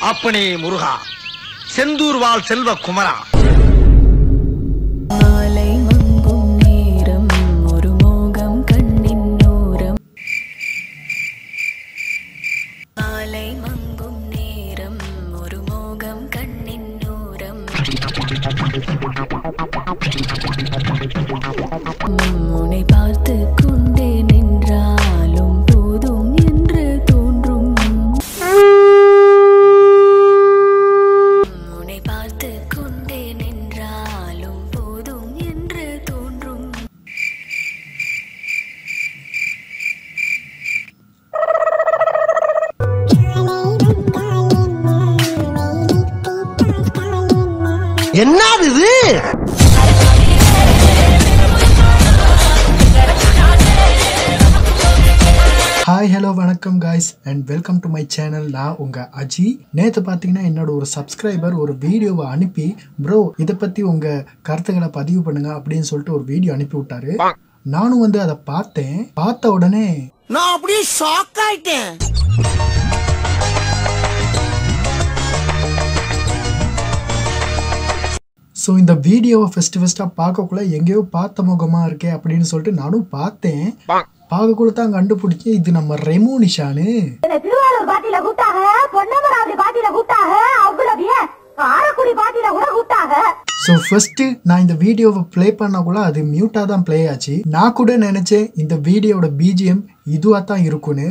அப்பனே முருகா செந்தூர் வாழ் செல்வ குமரா மாலை மங்கும் நேரம் ஒரு மோகம் கண்ணின் ஓரம் மாலை மங்கும் நேரம் ஒரு மோகம் கண்ணின் ஓரம் உன்னை பார்த்து கொண்டே நின்றாலும் போதும் என்று தோன்றும் உன்னை பார்த்து கொண்டே நின்றாலும் போதும் என்று தோன்றும் என்னது இது ஹாய் ஹலோ வணக்கம் guys and welcome to my channel நான் உங்கள் அஜி நேற்று பார்த்தீங்கன்னா என்னோட ஒரு சப்ஸ்கிரைபர் ஒரு வீடியோவை அனுப்பி ப்ரோ இதை பற்றி உங்கள் கருத்துக்களை பதிவு பண்ணுங்க அப்படின்னு சொல்லிட்டு ஒரு வீடியோ அனுப்பி விட்டாரு நானும் வந்து அதை பார்த்தேன் பார்த்த உடனே நான் அப்படியே ஷாக் ஆயிட்டேன் ஸோ இந்த வீடியோவை ஃபஸ்ட்டு ஃபஸ்ட்டாக பார்க்கக்குள்ள எங்கேயோ பார்த்த முகமாக இருக்கே அப்படின்னு சொல்லிட்டு நானும் பார்த்தேன் பார்க்கக்குள்ள தான் கண்டுபிடிச்சேன் இது நம்ம ரெமோ நிஷானு என்னை திருவாரூர் பாட்டியில கூட்டாக பொன்னமராவதி பாட்டியில கூட்டாக அவ்வளவு ஏன் காரக்குடி பாட்டியில கூட கூட்டாக ஸோ ஃபர்ஸ்ட்டு நான் இந்த வீடியோவை ப்ளே பண்ணக்குள்ள அது மியூட்டாக தான் ப்ளே ஆச்சு நான் கூட நினச்சேன் இந்த வீடியோட பிஜிஎம் இதுவாக தான் இருக்குன்னு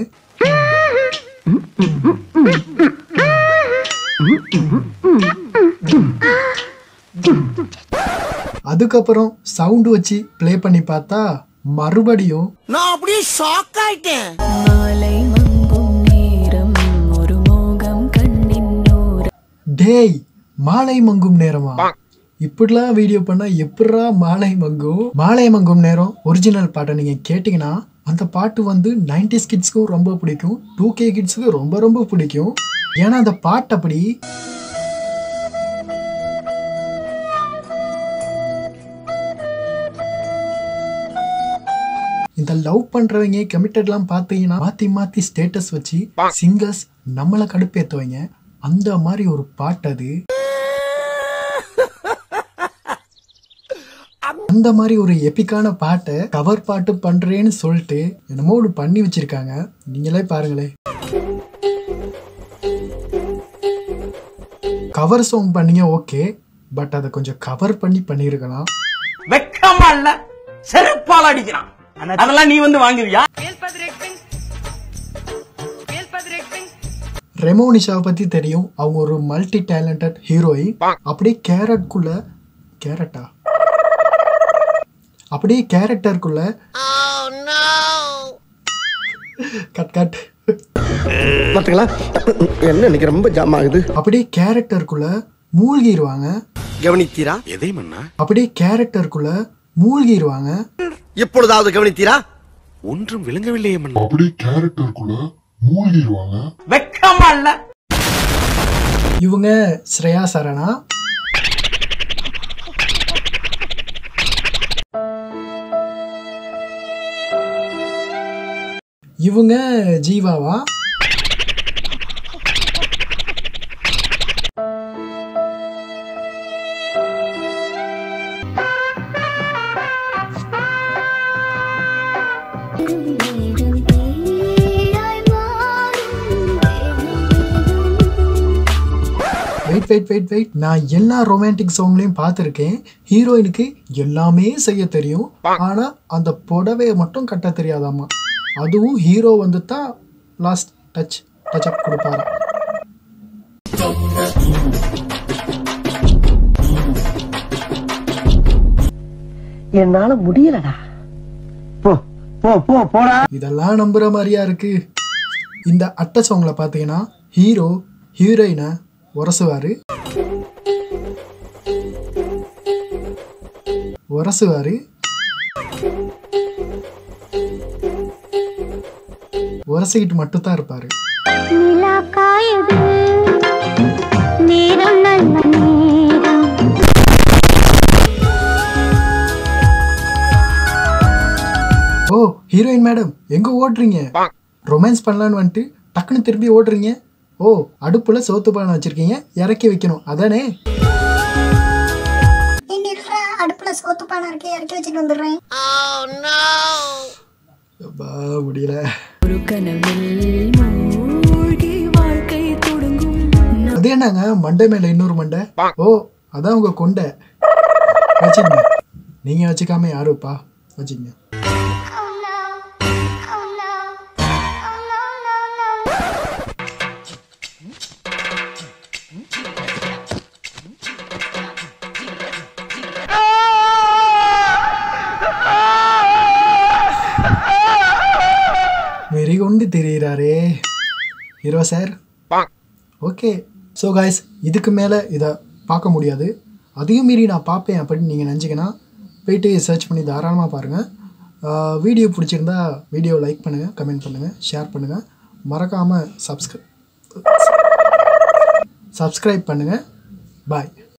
அதுக்கப்புறம் சவுண்டு வச்சு ப்ளே பண்ணி பார்த்தா மறுபடியும் நான் அப்படியே ஷாக் ஆயிட்டேன் மாலை மங்கும் நேரம் ஒரு மோகம் கண்ணின் ஓரம் டேய் மாலை மங்கும் நேரமா இப்படிலாம் வீடியோ பண்ணா எப்படிரா மாலை மங்கும் மாலை மங்கும் நேரம் ஒரிஜினல் பாட்டை நீங்க கேட்டீங்கன்னா அந்த பாட்டு வந்து நைன்டிஸ் கிட்ஸ்க்கும் ரொம்ப பிடிக்கும் டூ கே கிட்ஸுக்கு ரொம்ப ரொம்ப பிடிக்கும் ஏன்னா அந்த பாட்டு அப்படி இந்த லவ் பண்றவங்க கமிட்டட்லாம் பார்த்தீங்கன்னா மாத்தி மாத்தி ஸ்டேட்டஸ் வச்சு சிங்கர்ஸ் நம்மளை கடுப்பேத்துவங்க அந்த மாதிரி ஒரு பாட்டு அது அந்த மாதிரி ஒரு எபிக்கான பாட்டை கவர் பாட்டு பண்றேன்னு சொல்லிட்டு என்னமோ ஒன்று பண்ணி வச்சிருக்காங்க நீங்களே பாருங்களே கவர் சாங் பண்ணீங்க ஓகே பட் அதை கொஞ்சம் கவர் பண்ணி பண்ணியிருக்கலாம் வெக்கமா இல்ல செருப்பால் அடிக்கிறான் அதெல்லாம் நீ வந்து வாங்குவியா ரெமோ நிஷாவை பத்தி தெரியும் அவங்க ஒரு மல்டி டேலண்டட் ஹீரோயின் அப்படியே கேரட்குள்ள கேரட்டா அப்படியே கேரக்டருக்குள்ள கட் கட் பாத்தீங்களா என்ன இன்னைக்கு ரொம்ப ஜாம் ஆகுது அப்படியே கேரக்டருக்குள்ள மூழ்கிடுவாங்க கவனித்தீரா அப்படியே கேரக்டருக்குள்ள மூழ்கிடுவாங்க இப்பொழுதாவது கவனித்தீரா அப்படியே கேரக்டருக்குள்ள மூழ்கிடுவாங்க வெக்கமா இல்ல இவங்க ஸ்ரேயா சரணா இவங்க ஜீவாவா வெயிட் வெயிட் வெயிட் வெயிட் நான் எல்லா ரொமான்டிக் சாங்லையும் பார்த்துருக்கேன் ஹீரோயினுக்கு எல்லாமே செய்ய தெரியும் ஆனா அந்த புடவையை மட்டும் கட்ட தெரியாதாமா அதுவும் ஹீரோ வந்து தான் லாஸ்ட் டச் டச் அப் கொடுப்பாரு என்னால முடியலடா போ போ போ போடா இதெல்லாம் நம்புற மாதிரியா இருக்கு இந்த அட்டை சாங்ல பார்த்தீங்கன்னா ஹீரோ ஹீரோயினை உரசுவாரு உரசுவாரு உரசிக்கிட்டு மட்டும் தான் இருப்பாரு நிலா காயுது நேரம் நல்ல நேரம் ஓ ஹீரோயின் மேடம் எங்க ஓடுறீங்க ரொமான்ஸ் பண்ணலான்னு வந்துட்டு டக்குன்னு திரும்பி ஓடுறீங்க ஓ அடுப்புல சோத்து பானை வச்சிருக்கீங்க இறக்கி வைக்கணும் அதானே ஏண்டி இருடா, அடுப்புல சோத்து பானை இருக்கு இறக்கி வச்சுட்டு வந்துடுறேன் அப்பா, முடியல ஒரு கனவில் மூழ்கி வாழ்க்கை தொடங்கும் அது என்னங்க மண்டை மேல இன்னொரு மண்டை ஓ அதான் உங்க கொண்டை வச்சுக்கங்க நீங்க வச்சுக்காம யாருப்பா வச்சுக்கங்க வெறி கொண்டு தெரியுறாரே hero sir okay so guys இதுக்கு மேலே இதை பார்க்க முடியாது அதையும் மீறி நான் பார்ப்பேன் அப்படின்னு நீங்கள் நினச்சிங்கன்னா போயிட்டு சர்ச் பண்ணி தாராளமாக பாருங்கள் வீடியோ பிடிச்சிருந்தா வீடியோ லைக் பண்ணுங்கள் கமெண்ட் பண்ணுங்கள் ஷேர் பண்ணுங்கள் மறக்காமல் சப்ஸ்கிரை சப்ஸ்கிரைப் பண்ணுங்கள் பாய்